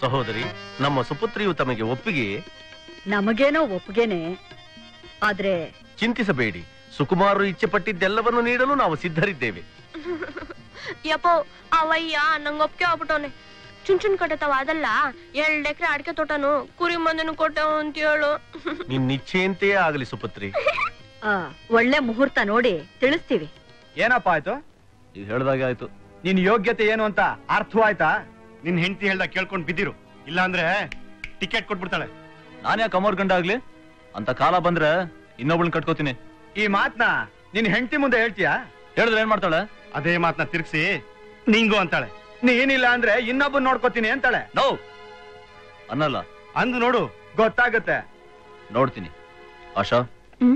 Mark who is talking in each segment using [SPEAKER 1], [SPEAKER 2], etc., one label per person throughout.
[SPEAKER 1] ಸಹೋದರಿ ನಮ್ಮ ಸುಪುತ್ರಿಯು ತಮಗೆ ಒಪ್ಪಿಗೆ
[SPEAKER 2] ನಮಗೇನೋ ಒಪ್ಪಿಗೆನೆ ಆದ್ರೆ
[SPEAKER 1] ಚಿಂತಿಸಬೇಡಿ ಸುಕುಮಾರರು ಇಚ್ಛೆ ಪಟ್ಟಿದ್ದೆಲ್ಲವನ್ನು ನೀಡಲು ನಾವು ಸಿದ್ಧರಿದ್ದೇವೆ
[SPEAKER 3] ಯಪ್ಪೋ ಅವಯ್ಯ ನಂಗ್ ಒಪ್ಕೆ ಆಗ್ಬಿಟ್ಟವನೆ ಚುನ್ ಚುನ್ ಕಟ್ಟತಾವ ಅದಲ್ಲ ಎರಡ್ ಎಕರೆ ಅಡಿಕೆ ತೋಟನು ಕುರಿ ಮಂದನು ಕೊಟ್ಟವು ಅಂತ ಹೇಳು
[SPEAKER 1] ನಿನ್ನ ಇಚ್ಛೆಯಂತೆಯೇ ಆಗಲಿ ಸುಪುತ್ರಿ
[SPEAKER 2] ಆ, ಒಳ್ಳೆ ಮುಹೂರ್ತ ನೋಡಿ ತಿಳಿಸ್ತೀವಿ
[SPEAKER 4] ಏನಪ್ಪ ಆಯ್ತು
[SPEAKER 1] ಇದು ಹೇಳ್ದಾಗೆ ಆಯ್ತು
[SPEAKER 4] ನಿನ್ ಯೋಗ್ಯತೆ ಏನು ಅಂತ ಅರ್ಥವಾಯ್ತಾ ನಿನ್ ಹೆಂಡತಿ ಹೇಳ್ದ ಕೇಳ್ಕೊಂಡ್ ಬಿದ್ದಿರು ಇಲ್ಲ ಅಂದ್ರೆ ಟಿಕೆಟ್ ಕೊಟ್ಬಿಡ್ತಾಳೆ
[SPEAKER 5] ನಾನ್ ಯಾಕೆ ಅಮೋರ್ ಗಂಡ ಆಗ್ಲಿ ಅಂತ ಕಾಲ ಬಂದ್ರೆ ಇನ್ನೊಬ್ಳನ್ ಕಟ್ಕೋತೀನಿ
[SPEAKER 4] ಈ ಮಾತ್ನ ನಿನ್ ಹೆಂಡತಿ ಮುಂದೆ ಹೇಳ್ತೀಯಾ
[SPEAKER 5] ಹೇಳಿದ್ರೆ ಏನ್ ಮಾಡ್ತಾಳೆ
[SPEAKER 4] ಅದೇ ಮಾತ್ನ ತಿರ್ಗಿಸಿ ನಿಂಗು ಅಂತಾಳೆ ನೀನಿಲ್ಲ ಅಂದ್ರೆ ಇನ್ನೊಬ್ಬನ್ ನೋಡ್ಕೋತೀನಿ ಅಂತಾಳೆ
[SPEAKER 5] ನೋ ಅನ್ನಲ್ಲ
[SPEAKER 4] ಅಂದು ನೋಡು ಗೊತ್ತಾಗತ್ತೆ
[SPEAKER 5] ನೋಡ್ತೀನಿ ಆಶಾ
[SPEAKER 2] ಹ್ಮ್?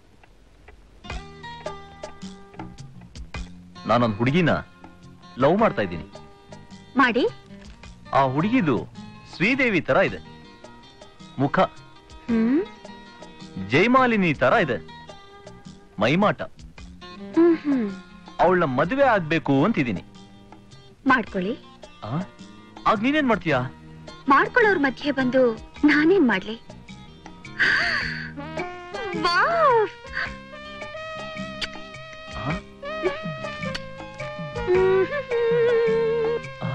[SPEAKER 5] ನಾನೊಂದ್ ಹುಡುಗಿನ ಲವ್ ಮಾಡ್ತಾ ಇದ್ದೀನಿ
[SPEAKER 2] ಮಾಡಿ
[SPEAKER 5] ಆ ಹುಡುಗಿದು ಶ್ರೀದೇವಿ ತರ ಇದೆ ಮುಖ
[SPEAKER 2] ಹ್ಮ್
[SPEAKER 5] ಜೈಮಾಲಿನಿ ತರ ಇದೆ ಮೈಮಾಟ
[SPEAKER 2] ಹ್ಮ್ ಹ್ಮ್
[SPEAKER 5] ಅವಳನ್ನ ಮದುವೆ ಆಗ್ಬೇಕು ಅಂತಿದ್ದೀನಿ
[SPEAKER 2] ಮಾಡ್ಕೊಳ್ಳಿ
[SPEAKER 5] ಆ? ಆಗ ನೀನೇನ್ ಮಾಡ್ತೀಯಾ
[SPEAKER 2] ಮಾಡ್ಕೊಳ್ಳೋರ್ ಮಧ್ಯೆ ಬಂದು ನಾನೇನ್ ಮಾಡ್ಲಿ ವಾವ್!
[SPEAKER 5] ಆ? ಆ?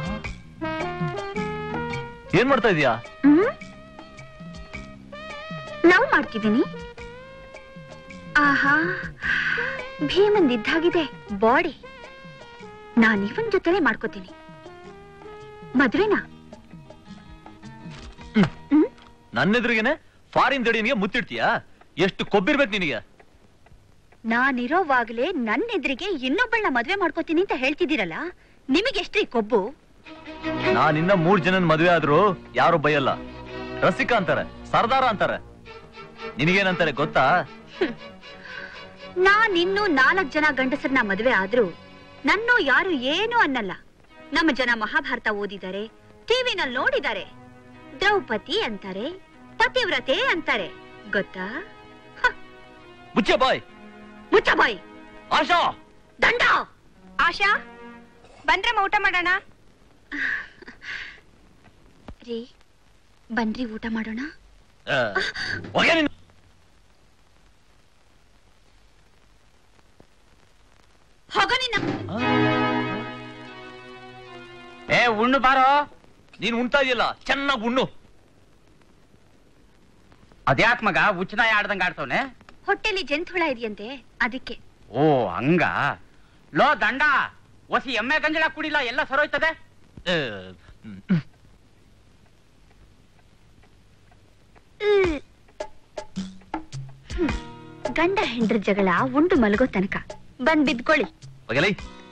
[SPEAKER 5] ಏನ್ ಮಾಡ್ತಾ ಇದೀಯಾ
[SPEAKER 2] ಹ್ಮ್? ಲವ್ ಮಾಡ್ತಿದ್ದೀನಿ ಆಹಾ ಭೀಮಂದ್ ಇದ್ದಾಗಿದೆ ಬಾಡಿ ನಾನು ಇವನ್ ಜೊತೆನೆ ಮಾಡ್ಕೋತೀನಿ ಮದ್ವೆನಾ
[SPEAKER 5] ನನ್ನೆದುರಿಗೆನೆ ಫಾರಿನ್ ದಡಿನಿಗೆ ಮುತ್ತಿಡ್ತೀಯಾ ಎಷ್ಟು ಕೊಬ್ಬಿರ್ಬೇಕು ನಿನಗೆ
[SPEAKER 2] ನಾನಿರೋವಾಗ್ಲೇ ನನ್ನ ಎದುರಿಗೆ ಇನ್ನೊಬ್ಬಳನ್ನ ಮದ್ವೆ ಮಾಡ್ಕೋತೀನಿ ಅಂತ ಹೇಳ್ತಿದ್ದೀರಲ್ಲ ನಿಮಗೆಷ್ಟ್ರಿ ಕೊಬ್ಬು
[SPEAKER 5] ನಾನಿನ್ನ ಮೂರ್ ಜನನ್ ಮದುವೆ ಆದ್ರೂ ಯಾರು ಬೈಯಲ್ಲ ರಸಿಕಾ ಅಂತಾರೆ ಸರ್ದಾರ ಅಂತಾರೆ ನಿನಗೇನಂತಾರೆ ಗೊತ್ತಾ
[SPEAKER 2] ನಾನಿನ್ನೂ ನಾಲ್ಕ್ ಜನ ಗಂಡಸರನ್ನ ಮದ್ವೆ ಆದ್ರೂ ನನ್ನೂ ಯಾರು ಏನು ಅನ್ನಲ್ಲ ನಮ್ಮ ಜನ ಮಹಾಭಾರತ ಓದಿದ್ದಾರೆ ಟಿವಿನಲ್ಲಿ ನೋಡಿದ್ದಾರೆ ದ್ರೌಪದಿ ಅಂತಾರೆ ಪತಿವ್ರತೆ ಅಂತಾರೆ ಗೊತ್ತಾ
[SPEAKER 5] ಮುಚ್ಚೆ ಬಾಯ್
[SPEAKER 2] ಮುಚ್ಚ ಬಾಯ್
[SPEAKER 5] ಆಶಾ
[SPEAKER 2] ದಂಡ
[SPEAKER 3] ಆಶಾ ಬಂದ್ರಮ್ಮ ಊಟ ಮಾಡೋಣ
[SPEAKER 2] ರೀ ಬನ್ರಿ ಊಟ ಮಾಡೋಣ
[SPEAKER 5] ಆ, ಹೊಗೆ ನೀನು.
[SPEAKER 2] ಹೋಗ ನಿನ್ನ
[SPEAKER 5] ಆ,
[SPEAKER 6] ಏ ಉಣ್ಣು ಬಾರೋ
[SPEAKER 5] ನೀನ್ ಉಣ್ತಾ ಇದೆಯಲ್ಲ ಚೆನ್ನಾಗ್ ಉಣ್ಣು
[SPEAKER 6] ಅದ್ಯಾಕ್ ಮಗ ಉಚ್ಚನಾಯ ಆಡ್ದಂಗ ಆಡ್ತವನೆ
[SPEAKER 2] ಹೊಟ್ಟೆಲಿ ಜಂತುಳ ಇದೆಯಂತೆ ಅದಕ್ಕೆ
[SPEAKER 6] ಓ ಹಂಗ ಲೋ ದಂಡ ಒಸಿ ಎಮ್ಮೆ ಗಂಜಳ ಕುಡಿಲ್ಲ ಎಲ್ಲ ಸರೋಯ್ತದೆ
[SPEAKER 5] ಏ, ಹ್ಮ್.
[SPEAKER 2] ಗಂಡ ಹೆಂಡ್ರ ಜಗಳ ಉಂಡು ಮಲಗೋ ತನಕ ಬಂದ್ ಬಿದ್ಕೊಳ್ಳಿ
[SPEAKER 5] ಹೊಗೆಲೈ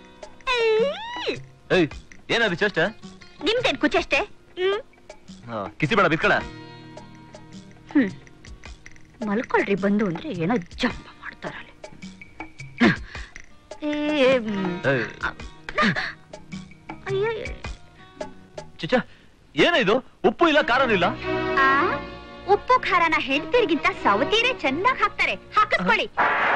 [SPEAKER 5] ಏಯ್ ಏನದು ಚೇಷ್ಟ
[SPEAKER 2] ನಿಮ್ದೇನ್ ಕುಚಷ್ಟೇ ಹ್ಮ್
[SPEAKER 5] ಕಿಸಿ ಬೇಡ ಬಿತ್ಕಳ
[SPEAKER 2] ಹ್ಮ್ ಮಲ್ಕೊಳ್ರಿ ಬಂದು ಅಂದ್ರೆ ಏನೋ ಜಂಪ ಮಾಡ್ತಾರಲ್ಲಿ ಏ, ಹ್ಮ್. ಅಯ್ಯಯ್ಯ.
[SPEAKER 5] ಚಿಚ್ಚ ಏನಿದು ಉಪ್ಪು ಇಲ್ಲ ಖಾರನೂ ಇಲ್ಲ
[SPEAKER 2] ಆ, ಉಪ್ಪು ಖಾರನ ಹೆಂಡ್ತಿರ್ಗಿಂತ ಸವತೀರೆ ಚೆನ್ನಾಗ್ ಹಾಕ್ತಾರೆ ಹಾಕಿಸ್ಕೊಳ್ಳಿ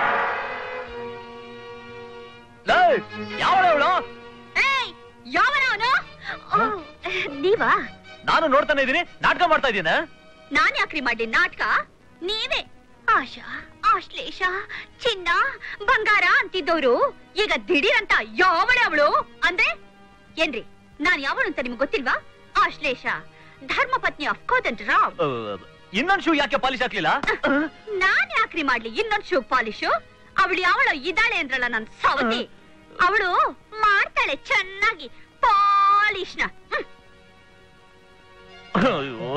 [SPEAKER 5] ಯಾವಳು
[SPEAKER 2] ಏಯ್, ಯಾವನ ಅವನು ನೀವಾ
[SPEAKER 5] ನಾನು ನೋಡ್ತಾನೆ ಇದೀನಿ ನಾಟಕ ಮಾಡ್ತಾ ಇದ್ದೀನ
[SPEAKER 2] ನಾನ್ ಯಾಕ್ರಿ ಮಾಡಿ ನಾಟಕ ನೀವೇ ಆಶಾ ಆಶ್ಲೇಷ ಚಿನ್ನ ಬಂಗಾರ ಅಂತಿದ್ದವ್ರು ಈಗ ದಿಢೀರ್ ಅಂತ ಯಾವಳೆ ಅವಳು ಅಂದ್ರೆ ಏನ್ರಿ ನಾನ್ ಯಾವಳು ಅಂತ ನಿಮ್ಗೆ ಗೊತ್ತಿಲ್ವಾ ಆಶ್ಲೇಷ ಧರ್ಮಪತ್ನಿ ಅಫ್ಕೋದಂಟ್ ರಾವ್
[SPEAKER 5] ಇನ್ನೊಂದ್ ಶೂ ಯಾಕೆ ಪಾಲಿಶ್ ಹಾಕ್ಲಿಲ್ಲ
[SPEAKER 2] ನಾನ್ ಯಾಕ್ರಿ ಮಾಡ್ಲಿ ಇನ್ನೊಂದ್ ಶೂ ಪಾಲಿಶು ಅವಳು ಯಾವಳು ಇದ್ದಾಳೆ ಅಂದ್ರಲ್ಲ ನನ್ ಸವತಿ ಅವಳು ಮಾಡ್ತಾಳೆ ಚೆನ್ನಾಗಿ ಪಾಲಿಶ್ನ ಹ್ಮ್.
[SPEAKER 5] ಅಯ್ಯೋ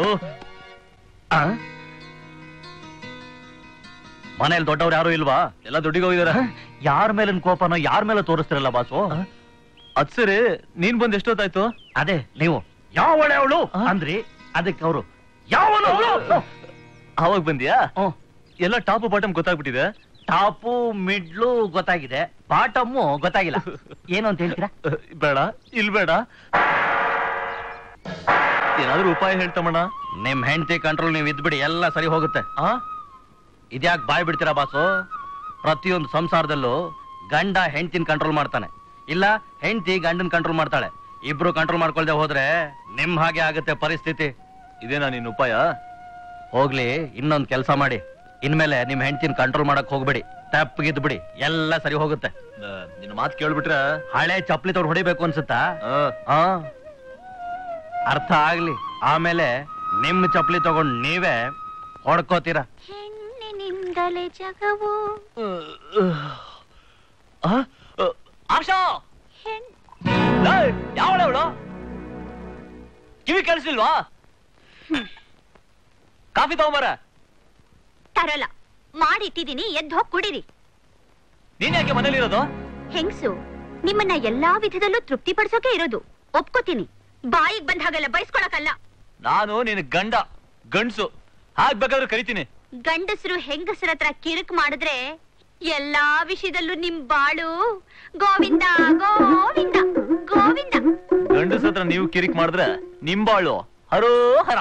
[SPEAKER 5] ಮನೇಲಿ ದೊಡ್ಡವ್ರು ಯಾರು ಇಲ್ವಾ ಎಲ್ಲ ದುಡ್ಡಿಗೆ ಹೋಗಿದಾರ
[SPEAKER 6] ಯಾರ ಮೇಲಿನ ಕೋಪನೋ ಯಾರ ಮೇಲೆ ತೋರಿಸ್ತಿರಲ್ಲ ಬಾಸು
[SPEAKER 5] ಅದ್ ಸರಿ ನೀನ್ ಬಂದ್ ಎಷ್ಟೊತ್ತಾಯ್ತು
[SPEAKER 6] ಅದೇ ನೀವು ಯಾವಳೆ ಅವಳು
[SPEAKER 5] ಆ?
[SPEAKER 6] ಅಂದ್ರಿ ಅದಕ್ಕೆ ಅವರು ಯಾವನು ಅವಳು
[SPEAKER 5] ಅವಾಗ ಬಂದ್ಯಾ
[SPEAKER 6] ಹ್ಮ್.
[SPEAKER 5] ಎಲ್ಲ ಟಾಪ್ ಬಾಟಮ್ ಗೊತ್ತಾಗ್ಬಿಟ್ಟಿದೆ
[SPEAKER 6] ಟಾಪು ಮಿಡ್ಲು ಗೊತ್ತಾಗಿದೆ ಬಾಟಮ್ಮು ಗೊತ್ತಾಗಿಲ್ಲ ಏನು ಅಂತ ಹೇಳ್ತೀರಾ
[SPEAKER 5] ಅಹ್, ಬೇಡ ಇಲ್ ಬೇಡ ಏನಾದ್ರೂ ಉಪಾಯ ಹೇಳ್ತಮ್ಮಣ್ಣ
[SPEAKER 6] ನಿಮ್ ಹೆಂಡತಿ ಕಂಟ್ರೋಲ್ ನೀವು ಇದ್ಬಿಡಿ ಎಲ್ಲ ಸರಿ ಹೋಗುತ್ತೆ
[SPEAKER 5] ಆ
[SPEAKER 6] ಇದ್ಯಾಕ್ ಬಾಯ್ ಬಿಡ್ತೀರಾ ಬಾಸು ಪ್ರತಿಯೊಂದು ಸಂಸಾರದಲ್ಲೂ ಗಂಡ ಹೆಂಡತಿನ ಕಂಟ್ರೋಲ್ ಮಾಡ್ತಾನೆ ಇಲ್ಲ ಹೆಂಡತಿ ಗಂಡನ್ ಕಂಟ್ರೋಲ್ ಮಾಡ್ತಾಳೆ ಇಬ್ರು ಕಂಟ್ರೋಲ್ ಮಾಡ್ಕೊಳ್ದೆ ಹೋದ್ರೆ
[SPEAKER 5] ನಿಮ್ ಹಾಗೆ ಆಗತ್ತೆ ಪರಿಸ್ಥಿತಿ ಇದೇನಾ ನಿನ್ ಉಪಾಯ ಹೋಗ್ಲಿ ಇನ್ನೊಂದ್ ಕೆಲಸ ಮಾಡಿ ಇನ್ಮೇಲೆ ನಿಮ್ ಹೆಂಡತಿನ ಕಂಟ್ರೋಲ್ ಮಾಡಕ್ ಹೋಗ್ಬೇಡಿ ತಪ್ಪಗಿದ್ ಬಿಡಿ ಎಲ್ಲ ಸರಿ ಹೋಗುತ್ತೆ ನಿನ್ನ ಮಾತು ಕೇಳ್ಬಿಟ್ರೆ ಹಳೆ ಚಪ್ಲಿ ತಗೊಂಡು ಹೊಡಿಬೇಕು ಅನ್ಸುತ್ತಾ ಆ ಅರ್ಥ ಆಗ್ಲಿ ಆಮೇಲೆ ನಿಮ್ ಚಪ್ಲಿ ತಗೊಂಡ್ ನೀವೇ ಹೊಡ್ಕೋತೀರಾ
[SPEAKER 2] ಹೆಣ್ಣಿನಿಂದಲೇ ಜಗವು
[SPEAKER 5] ಆಶಾ
[SPEAKER 2] ಹೆಣ್
[SPEAKER 5] ಯಾವಳವಳು ಕಿವಿ ಕೇಳಿಸಿಲ್ವಾ ಕಾಫಿ ತಗೊಂಬರ
[SPEAKER 2] ತರಲ್ಲ ಮಾಡಿಟ್ಟಿದೀನಿ ಎದ್ದು ಹೋಗಿ ಕುಡಿರಿ
[SPEAKER 5] ನೀನ್ ಯಾಕೆ ಮನೇಲಿರೋದು
[SPEAKER 2] ಹೆಂಗ್ಸು ನಿಮ್ಮನ್ನ ಎಲ್ಲಾ ವಿಧದಲ್ಲೂ ತೃಪ್ತಿ ಪಡಿಸೋಕೆ ಇರೋದು ಒಪ್ಕೋತೀನಿ ಬಾಯಿಗ್ ಬಂದ ಹಾಗೆಲ್ಲ ಬಯಸ್ಕೊಳಕಲ್ಲ
[SPEAKER 5] ನಾನು ನಿನ್ ಗಂಡ ಗಂಡ್ಸು ಹಾಗ್ ಬೇಕಾದ್ರೆ ಕರಿತೀನಿ
[SPEAKER 2] ಗಂಡಸರು ಹೆಂಗಸರ ಹತ್ರ ಕಿರಿಕ್ ಮಾಡಿದ್ರೆ ಎಲ್ಲಾ ವಿಷಯದಲ್ಲೂ ನಿಮ್ ಬಾಳು ಗೋವಿಂದ ಗೋವಿಂದ ಗೋವಿಂದ
[SPEAKER 5] ಗಂಡಸ ಹತ್ರ ನೀವು ಕಿರಿಕ್ ಮಾಡಿದ್ರೆ ನಿಂಬಾಳು ಹರೋ ಹರ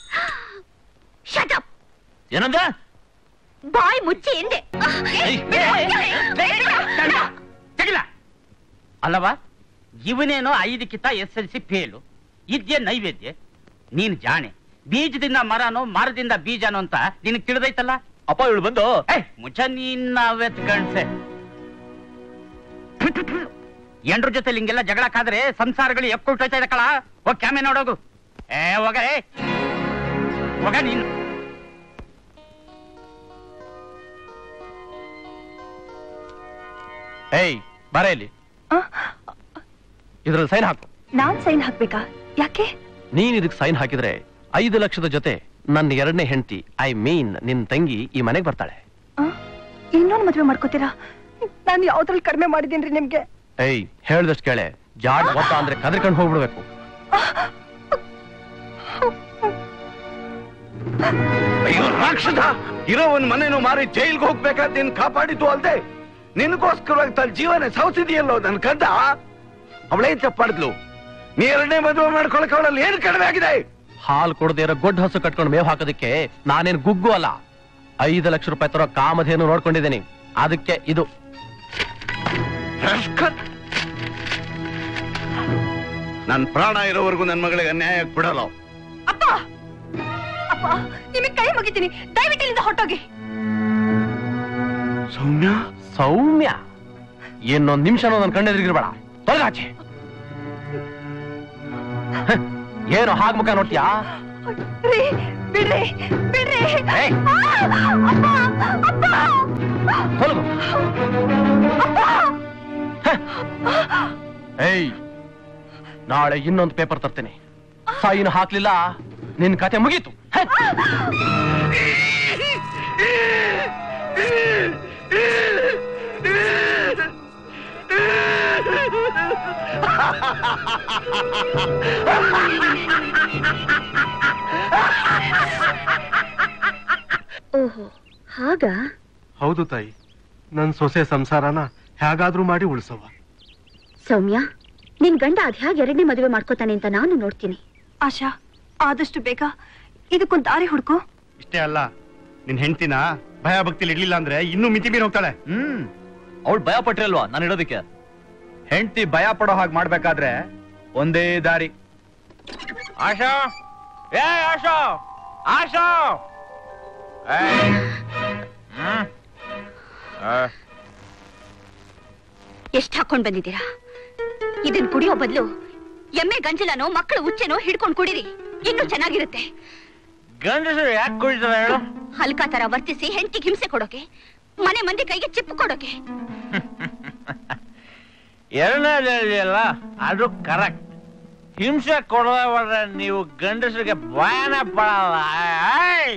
[SPEAKER 2] ಶಟಪ್
[SPEAKER 5] ಏನಂದ
[SPEAKER 2] ಬಾಯ್ ಮುಚ್ಚಿ ಎಂದೆ
[SPEAKER 5] ಏಯ್,
[SPEAKER 6] ತೆಗಿಲ ಅಲ್ಲವಾ ಇವನೇನೋ ಐದಕ್ಕಿಂತ ಎಸ್ ಎಲ್ ಸಿ ಫೇಲು ಇದ್ಯೆ ನೈವೇದ್ಯ ನೀನ್ ಜಾಣೆ ಬೀಜದಿಂದ ಮರನೋ ಮರದಿಂದ ಬೀಜನೋ ಅಂತ ನಿನಗ್ ತಿಳಿದೈತಲ್ಲ
[SPEAKER 5] ಅಪ್ಪ ಇವಳು ಬಂದು
[SPEAKER 6] ಏ ಮುಚ್ಚ ನೀನ್ ಅವೆತ್ ಗಂಡ್ಸೆ ಎಂಡ್ರ ಜೊತೆ ಹಿಂಗೆಲ್ಲ ಜಗಳ ಕಾದ್ರೆ ಸಂಸಾರಗಳು ಎಕ್ಕೊಳ್ತಾ ಇದೆ ಕಳ ಹೋಗ್ ಕ್ಯಾಮೆ ನೋಡೋಗು ಏ ಹೋಗರೆ ಹೋಗ ನೀನು
[SPEAKER 1] ಏಯ್ ಬರ ಇಲ್ಲಿ ಇದ್ರಲ್ಲಿ ಸೈನ್ ಹಾಕು
[SPEAKER 3] ನಾನ್ ಸೈನ್ ಹಾಕ್ಬೇಕಾ ಯಾಕೆ
[SPEAKER 1] ನೀನ್ ಇದಕ್ ಸೈನ್ ಹಾಕಿದ್ರೆ ಐದು ಲಕ್ಷದ ಜೊತೆ ನನ್ನ ಎರಡನೇ ಹೆಂಡತಿ ಐ ಮೀನ್ ನಿನ್ ತಂಗಿ ಈ ಮನೆಗೆ ಬರ್ತಾಳೆ
[SPEAKER 3] ಇನ್ನೊಂದು ಮದ್ವೆ ಮಾಡ್ಕೋತೀರಾ ನಾನು ಯಾವ್ದ್ರಲ್ಲಿ ಕಡಿಮೆ ಮಾಡಿದೀನ್ರಿ ನಿಮ್ಗೆ
[SPEAKER 1] ಏಯ್ ಹೇಳ್ದಷ್ಟು ಕೇಳೆ ಜಾಡ್ ಒತ್ತ ಅಂದ್ರೆ ಕದ್ರಕಂಡ್ ಹೋಗ್ಬಿಡ್ಬೇಕು
[SPEAKER 7] ಅಯ್ಯೋ ರಾಕ್ಷಸ ಇರೋ ಒಂದ್ ಮನೇನು ಮಾರಿ ಜೈಲ್ಗೆ ಹೋಗ್ಬೇಕಾದ್ ನೀನ್ ಕಾಪಾಡಿದ್ದು ಅಲ್ದೆ ನಿನಗೋಸ್ಕರವಾಗಿ ತನ್ನ ಜೀವನ ಸವಸಿದೆಯಲ್ಲೋ ನನ್ ಕಂದ ಅವಳೇನ್ ತಪ್ಪಾಡಿದ್ಲು ನೀ ಎರಡನೇ ಮದುವೆ ಮಾಡ್ಕೊಳಕ್ ಅವಳಲ್ಲಿ ಏನ್ ಕಡಿಮೆ ಆಗಿದೆ
[SPEAKER 1] ಹಾಲ್ ಕೊಡದೇ ಇರೋ ಗೊಡ್ಡ ಹಸು ಕಟ್ಕೊಂಡು ಮೇವ್ ಹಾಕೋದಕ್ಕೆ ನಾನೇನ್ ಗುಗ್ಗು ಅಲ್ಲ ಐದು ಲಕ್ಷ ರೂಪಾಯಿ ತರೋ ಕಾಮಧೇನು ನೋಡ್ಕೊಂಡಿದ್ದೀನಿ ಅದಕ್ಕೆ ಇದು
[SPEAKER 7] ರಸ್ಕತ್. ನನ್ ಪ್ರಾಣ ಇರೋವರೆಗೂ ನನ್ ಮಗಳಿಗೆ ಅನ್ಯಾಯ ಬಿಡಲ್ಲ
[SPEAKER 3] ಅಪ್ಪ ಅಪ್ಪ ನಿಮಗೆ ಕೈ ಮುಗಿತೀನಿ ದಯವಿಟ್ಟು ಇಲ್ಲಿಂದ ಹೊಟ್ಟೋಗಿ
[SPEAKER 7] ಸೌಮ್ಯ
[SPEAKER 1] ಸೌಮ್ಯ ಇನ್ನೊಂದ್ ನಿಮಿಷನೂ ನನ್ನ ಕಣ್ಣೆದ್ರಿಗಿರ್ಬೇಡ ತೊಲಗಾಚೆ ಹ, ಏನು ಹಾಗ್ ಮುಖ ನೋಡ್ತೀಯಾ
[SPEAKER 3] ರೀ ಬಿಡ್ರಿ ಬಿಡ್ರಿ
[SPEAKER 1] ಏಯ್.
[SPEAKER 3] ಆ, ಅಪ್ಪ ಅಪ್ಪ
[SPEAKER 1] ತೊಲಗು ಹ. ಏಯ್ ನಾಳೆ ಇನ್ನೊಂದು ಪೇಪರ್ ತರ್ತೇನೆ ಸೈನ್ ಹಾಕ್ಲಿಲ್ಲ ನಿನ್ ಕತೆ ಮುಗೀತು ಹ.
[SPEAKER 2] ಓಹೋ ಹಾಗ
[SPEAKER 4] ಹೌದು ತಾಯಿ ನನ್ ಸೊಸೆ ಸಂಸಾರನ ಹೇಗಾದ್ರೂ ಮಾಡಿ ಉಳಿಸವ
[SPEAKER 2] ಸೌಮ್ಯ ನಿನ್ ಗಂಡ ಅದ್ ಹೇಗೆ ಎರಡನೇ ಮದುವೆ ಮಾಡ್ಕೋತಾನೆ ಅಂತ ನಾನು ನೋಡ್ತೀನಿ
[SPEAKER 3] ಆಶಾ ಆದಷ್ಟು ಬೇಗ ಇದಕ್ಕೊಂದ್ ದಾರಿ ಹುಡ್ಕು
[SPEAKER 4] ಇಷ್ಟೇ ಅಲ್ಲ ನಿನ್ ಹೆಂಡ್ತಿನ ಭಯ ಭಕ್ತಿಲಿ ಇಡ್ಲಿಲ್ಲ ಅಂದ್ರೆ ಇನ್ನೂ ಮಿತಿ ಮೀರಿ ಹೋಗ್ತಾಳೆ
[SPEAKER 5] ಹ್ಮ್ ಅವಳು ಭಯ ಪಟ್ರಿ ಅಲ್ವಾ ನಾನು ಇಡೋದಕ್ಕೆ
[SPEAKER 4] ಹೆಂಡ್ತಿ ಭಯ ಪಡೋ ಹಾಗೆ ಮಾಡ್ಬೇಕಾದ್ರೆ ಒಂದೇ ದಾರಿ
[SPEAKER 6] ಆಶಾ ಏ ಆಶಾ ಆಶಾ
[SPEAKER 2] ಎಷ್ಟ್ ಹಾಕೊಂಡ್ ಬಂದಿದ್ದೀರಾ ಇದನ್ ಕುಡಿಯೋ ಬದಲು ಎಮ್ಮೆ ಗಂಜಲನೋ ಮಕ್ಕಳು ಉಚ್ಚೆನೋ ಹಿಡ್ಕೊಂಡ್ ಕುಡಿರಿ ಇನ್ನೂ ಚೆನ್ನಾಗಿರುತ್ತೆ
[SPEAKER 6] ಗಂಡಸರು ಯಾಕೆ ಕುಡಿತಾರೆ ಹೇಳು
[SPEAKER 2] ಹಲ್ಕ ತರ ವರ್ತಿಸಿ ಹೆಂಡತಿಗೆ ಹಿಂಸೆ ಕೊಡೋಕೆ ಮನೆ ಮಂದಿ ಕೈಗೆ ಚಿಪ್ಪು ಕೊಡೋಕೆ
[SPEAKER 6] ಎರಡನೇದಲ್ಲಿ ಅಲ್ಲ ಅದು ಕರೆಕ್ಟ್ ಹಿಂಸೆ ಕೊಡೋದ್ರೆ ನೀವು ಗಂಡಸರಿಗೆ ಭಯನ ಪಡಲ್ಲ ಆಯ್!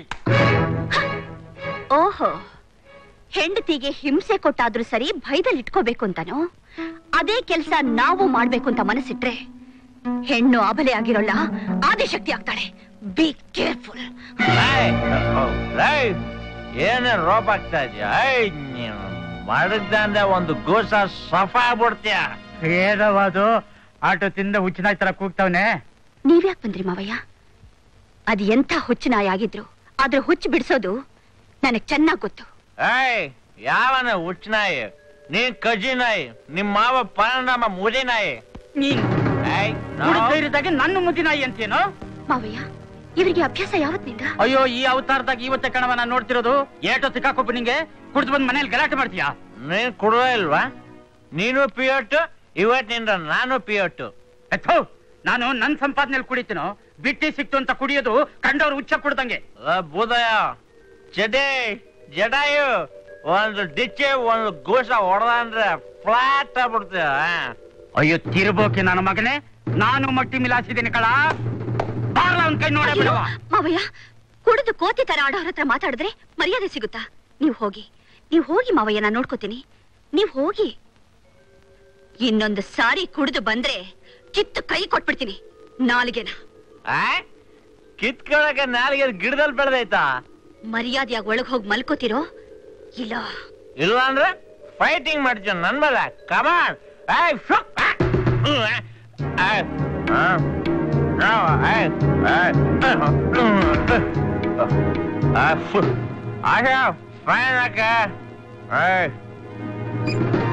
[SPEAKER 2] ಓಹೋ ಹೆಂಡತಿಗೆ ಹಿಂಸೆ ಕೊಟ್ಟಾದ್ರೂ ಸರಿ ಭಯದಲ್ಲಿ ಇಟ್ಕೋಬೇಕು ಅಂತಾನೋ ಅದೇ ಕೆಲ್ಸ ನಾವು ಮಾಡ್ಬೇಕು ಅಂತ ಮನಸ್ಸಿಟ್ರೆ ಹೆಣ್ಣು ಅಬಲೆ ಆಗಿರೋಲ್ಲ ಆದಿಶಕ್ತಿ ಆಗ್ತಾಳೆ ಬಿ ಕೇರ್ಫುಲ್
[SPEAKER 6] ಏಯ್! ಏಯ್! ಏನೇ ರೋಪ್ ಆಗ್ತಾ ಇದೆಯಾ ನೀನು ಮಾಡಿದ್ದಂದ್ರೆ ಒಂದು ಗೋಸ ಸಫಾ ಆಗ್ಬಿಡ್ತೀಯ ಏನವದು ಆಟೋ ತಿಂದ ಹುಚ್ಚಿನಾಯ್ ತರ ಕೂಗ್ತಾವನೆ
[SPEAKER 2] ನೀವ್ಯಾಕ್ ಬಂದ್ರಿ ಮಾವಯ್ಯ ಅದ್ ಎಂಥ ಹುಚ್ಚು ನಾಯಿ ಆಗಿದ್ರು ಅದ್ರ ಹುಚ್ಚು ಬಿಡಿಸೋದು ನನಗ್ ಚೆನ್ನಾಗ್ ಗೊತ್ತು
[SPEAKER 6] ಏಯ್ ಯಾವನ ಹುಚ್ಚ ನಾಯಿ ನೀನ್ ಕಜಿ ನಾಯಿ ನಿಮ್ ಮಾವ ಪರಿಣಾಮ ಮುದಿ ನಾಯಿ
[SPEAKER 3] ನೀನ್
[SPEAKER 6] ಏಯ್,
[SPEAKER 8] ಕುಡಿದ
[SPEAKER 6] ನಾವು-
[SPEAKER 8] ಧೈರ್ಯದಾಗಿ ನನ್ನ ಮುದಿನಾಯಿ ಅಂತೇನು
[SPEAKER 2] ಮಾವಯ್ಯ ಇವರಿಗೆ ಅಭ್ಯಾಸ ಯಾವತ್ತಿನಿಂದ
[SPEAKER 8] ಅಯ್ಯೋ ಈ ಅವತಾರದಾಗ ಇವತ್ತೆ ಕಣವ ನಾನು ನೋಡ್ತಿರೋದು ಏಟೋ ಸಿಕ್ಕಾಕೊಬ್ಬ ನಿಂಗೆ ಕುಡಿದು ಬಂದ್ ಮನೇಲಿ ಗಲಾಟೆ ಮಾಡ್ತೀಯಾ
[SPEAKER 6] ನೀನ್ ಕುಡುವ ಇಲ್ವಾ ನೀನು ಪಿಯೋಟು ಇವತ್ತಿನಿಂದ ನಾನು ಪಿಯೋಟು
[SPEAKER 8] ಎಥೋ ನಾನು ನನ್ ಸಂಪಾದನೆಯಲ್ಲಿ ಕುಡಿತೀನೋ ಬಿಟ್ಟಿ ಸಿಕ್ತು ಅಂತ ಕುಡಿಯೋದು ಕಂಡವ್ರು ಉಚ್ಚ ಕುಡ್ದಂಗೆ
[SPEAKER 6] ಬೂದಯ ಜಡೆ ಜಡಾಯು ಒಂದು ಡಿಚ್ಚೆ ಒಂದು ಗೋಸ ಹೊಡೆದ ಅಂದ್ರೆ ಫ್ಲಾಟ್ ಆಗ್ಬಿಡ್ತೀಯ
[SPEAKER 8] ಅಯ್ಯೋ ತಿರ್ಬೋಕೆ ನನ್ನ ಮಗನೇ ನಾನು ಮಟ್ಟಿ ಮಿಲಾಸಿದ್ದೀನಿ ಕಳ ಬಾರ್ಲ ಒಂದ್ ಕೈ ನೋಡೇ ಬಿಡವ
[SPEAKER 2] ಮಾವಯ್ಯ ಕುಡಿದು ಕೋತಿ ತರ ಆಡೋರ್ ಹತ್ರ ಮಾತಾಡಿದ್ರೆ ಮರ್ಯಾದೆ ಸಿಗುತ್ತಾ ನೀವ್ ಹೋಗಿ ನೀವ್ ಹೋಗಿ ಮಾವಯ್ಯ ನಾನು ನೋಡ್ಕೋತೀನಿ ನೀವ್ ಹೋಗಿ ಇನ್ನೊಂದು ಸಾರಿ ಕುಡಿದು ಬಂದ್ರೆ ಕಿತ್ತು ಕೈ ಕೊಟ್ಬಿಡ್ತೀನಿ ನಾಲಿಗೆನ
[SPEAKER 6] ಆ ಕಿತ್ಕೊಳಕ್ಕೆ ನಾಲಿಗೆ ಗಿಡದಲ್ಲಿ ಬೆಳೆದೈತಾ
[SPEAKER 2] ಮರ್ಯಾದೆಯಾಗಿ ಒಳಗ್ ಹೋಗಿ ಮಲ್ಕೋತಿರೋ ಇಲ್ಲ
[SPEAKER 6] ಇಲ್ಲ ಅಂದ್ರೆ ಫೈಟಿಂಗ್ ಮಾಡ್ತೀನಿ ನನ್ ಮೇಲೆ ಕಮಾನ್ ಏಯ್ ಶುಕ್ ಆ! ಹ್ಮ್, ಆ! ಏಯ್, ಆ. ನಾವು, ಏಯ್, ಏಯ್, ಹ್ಮ್, ಆ, ಫು. ಆಶಾ, ಫೈನ್ ಅಕ್ಕ ಏಯ್